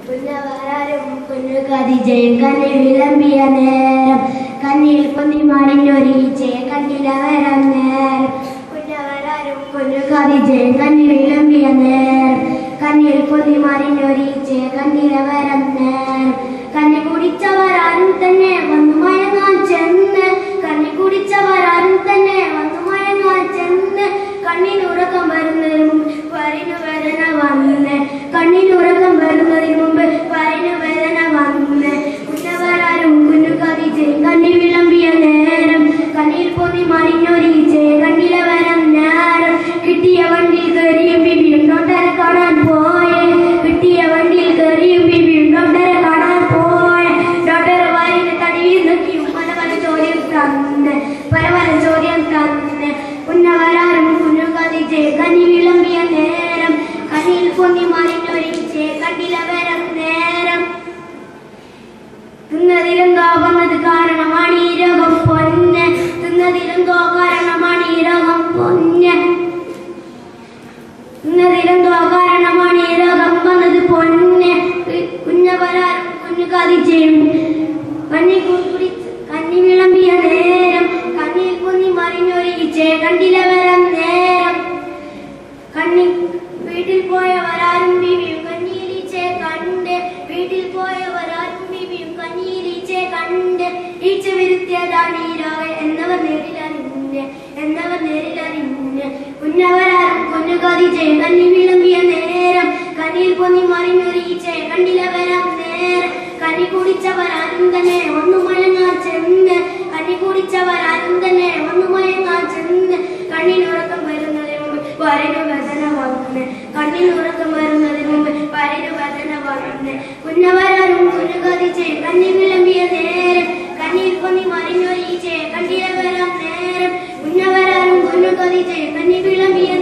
കുഞ്ഞവരാരും കുഞ്ഞു കതിജയും കന്നി വിളമ്പിയ നേരം കന്നിയിൽ കുന്നിമാനിന്നൊരീച്ചെ കന്നില വരം നേരം കുഞ്ഞവരാരും കുഞ്ഞു കതിജയും കന്നി വിളമ്പിയ നേരം കന്നിയിൽ കുന്നിമാനിന്നൊരീച്ചെ കന്നില വരം നേരം കന്നി കുടിച്ചവരാരും തന്നെ വന്നു മയങ്ങാൻ ചെന്ന് കന്നി കുടിച്ചവരാരും തന്നെ വന്നു മയങ്ങാൻ ചെന്ന് കണ്ണിനുറക്കം വരുന്നതിന് മുമ്പ് വരിനു വേദന വന്ന് കണ്ണിനുറക്കം വരുന്നതിന് മുമ്പ് വരിനു വേദന വന്ന് കുഞ്ഞവരാരും കുഞ്ഞു കതിച്ച് കണ്ണി വിളമ്പിയ നേരം കണ്ണിൽ പൊതി മറിഞ്ഞൊരിച്ച് കണ്ണില വരം നേരം കിട്ടിയ വണ്ടിയിൽ കയറിയും ബിബിയും ഡോക്ടറെ കാണാൻ പോയെ കിട്ടിയ വണ്ടിയിൽ കയറിയും ബിബിയും ഡോക്ടറെ കാണാൻ പോയെ ഡോക്ടർ വാരിന് തടിയിൽ നോക്കിയും പല പല ചോദ്യം തന്ന് പല പല ചോദ്യം തന്ന് ഉന്നവരാരും കുഞ്ഞു കതിച്ച് കന്നി വിളമ്പിയ നേരം കണ്ണിൽ പൊന്നി മറിഞ്ഞൊരിച്ച് കണ്ണില വരം നേരം തിന്നതിലെന്തോ വന്നത് കാരണമാണ് ഈ രോഗം പൊന്ന് തിന്നതിലെന്തോ കാരണമാണ് ഈ രോഗം പൊന്ന് തിന്നതിലെന്തോ കാരണമാണ് ഈ രോഗം വന്നത് പൊന്ന് കുഞ്ഞവരാർ കുഞ്ഞു കതിച്ചയും കണ്ണി കുടിച്ച് കണ്ണി വിളമ്പിയ നേരം കണ്ണിൽ പൊന്നി മറിഞ്ഞൊരിച്ചേ കണ്ടില വരം നേരം കണ്ണി വീട്ടിൽ പോയവരാരും ബീവിയും കണ്ണീരിച്ചേ കണ്ട് വീട്ടിൽ പോയവരാരും ബീവിയും കണ്ണീരിച്ചേ കണ്ട് ഈച്ച വിരുത്തിയതാണ് ഈ രോഗം എന്നവർ നേരിലറിഞ്ഞ് എന്നവർ നേരിലറിഞ്ഞ് കുഞ്ഞവരാരും കുഞ്ഞു കതിച്ചേ കണ്ണി വിളമ്പിയ നേരം കണ്ണിൽ പൊന്നി മറിഞ്ഞൊരീച്ചേ കണ്ടില വരാം നേരം കണ്ണി കുടിച്ചവരാരും തന്നെ ഒന്നു മയങ്ങാൻ ചെന്ന് കണ്ണി കുടിച്ചവരാരും തന്നെ ഒന്നു മയങ്ങാൻ ചെന്ന് കണ്ണിനുറക്കം വരുന്നതിന് മുമ്പ് വരനു വേദന വന്ന് കണ്ണിനുറക്കം വരുന്നതിന് മുമ്പ് വരനു വേദന വന്ന് കുഞ്ഞവരാരും കുഞ്ഞു കതിച്ച് കണ്ണി വിളമ്പിയ നേരം കണ്ണിൽ പൊന്നി മറിഞ്ഞൊരീച്ചേ കണ്ണില വരാം നേരം കുഞ്ഞവരാരും കുഞ്ഞു കതിച്ച് കണ്ണി വിളമ്പിയ